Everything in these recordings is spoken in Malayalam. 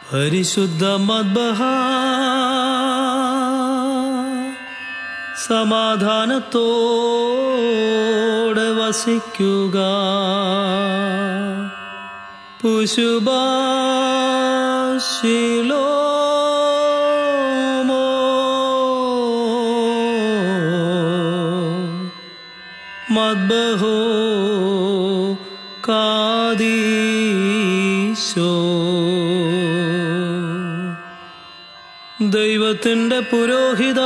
പരിശുദ്ധ മദ്ബഹ സമാധാനത്തോടെ വസിക്കുക പുശുബാശിലോമോ മദ്ബഹോ കാദീശോ ദൈവത്തിൻ്റെ പുരോഹിത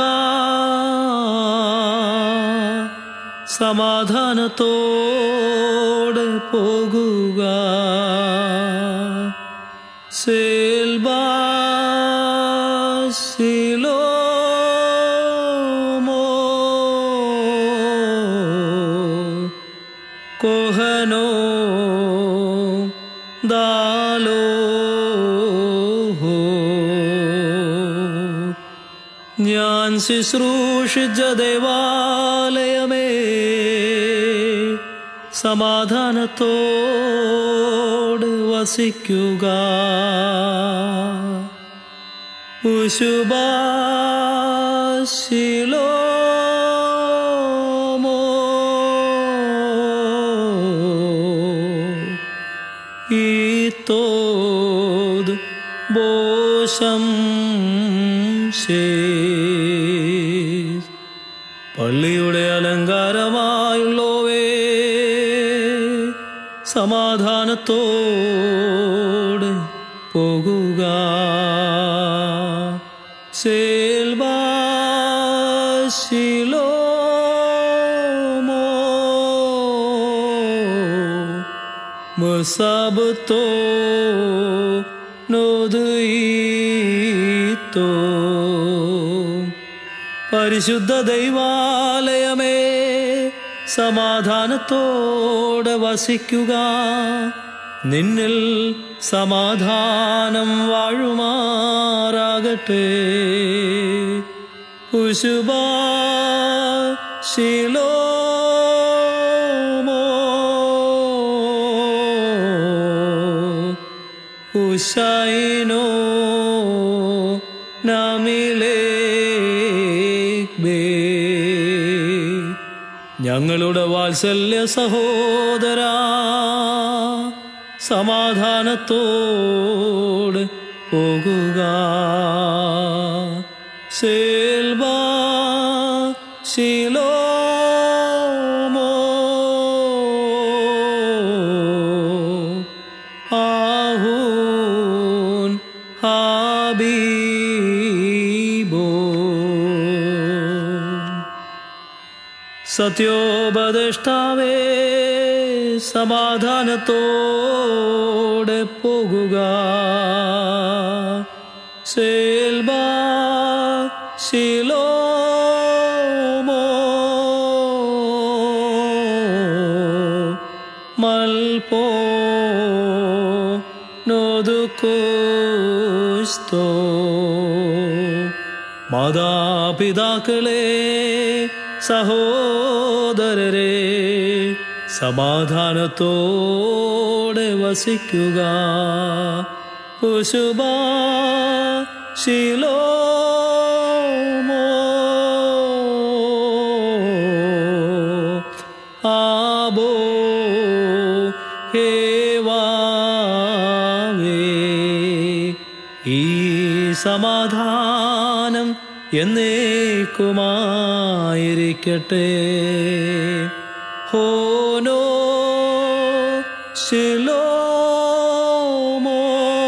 സമാധാനത്തോടെ പോകുക സേൽബാശിലോമോ കോഹനോ ദാലോ ഞാൻ ശുശ്രൂഷിച്ച ദേവാലയമേ സമാധാനത്തോട് വസിക്കുക ഉശുബാശിലോമോ ഈത്തോത് ബോഷം പള്ളിയുടെ അലങ്കാരമായുള്ളവേ സമാധാനത്തോടെ പോകുക സേൽബാശിലോമോ മുസാബത്തോ നോദീത്തോ പരിശുദ്ധ ദൈവാലയമേ സമാധാനത്തോടെ വസിക്കുക നിന്നിൽ സമാധാനം വാഴുമാറാകട്ടെ കുശുബാ ശിലോമോ ഉഷൈനോ നമിലേക്ബേ ഞങ്ങളുടെ വാത്സല്യ സഹോദര സമാധാനത്തോട് പോകുക സേൽബാ ശിലോമോ ആഹൂൻ ഹാബീബോ സത്യോപദേഷ്ടാവേ സമാധാനത്തോടെ പോകുക സേൽബാ ശിലോമോ മൽപോ നോതുക്കോസ്തോ മാതാപിതാക്കളെ സഹോദരരെ സമാധാനത്തോടെ വസിക്കുക കുശുബാ ശിലോമോ ആബോ ഹേവാവേ ഈ സമാധാനം എന്നേക്കുമായിരിക്കട്ടെ ഹോനോ ശിലോമോ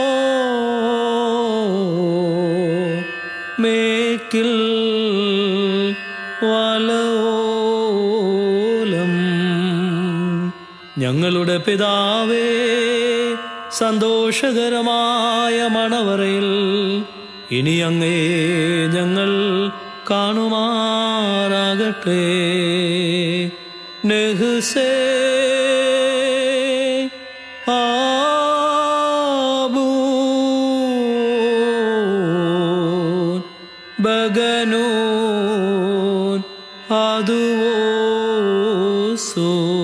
മേക്കിൽ വലോലം ഞങ്ങളുടെ പിതാവേ സന്തോഷകരമായ മണവറയിൽ ഇനി അങ്ങേ ഞങ്ങൾ കാണുമാറാകട്ടെ നെഹ്സേ ആബൂ ബഗനൂൻ അതുവോ സോ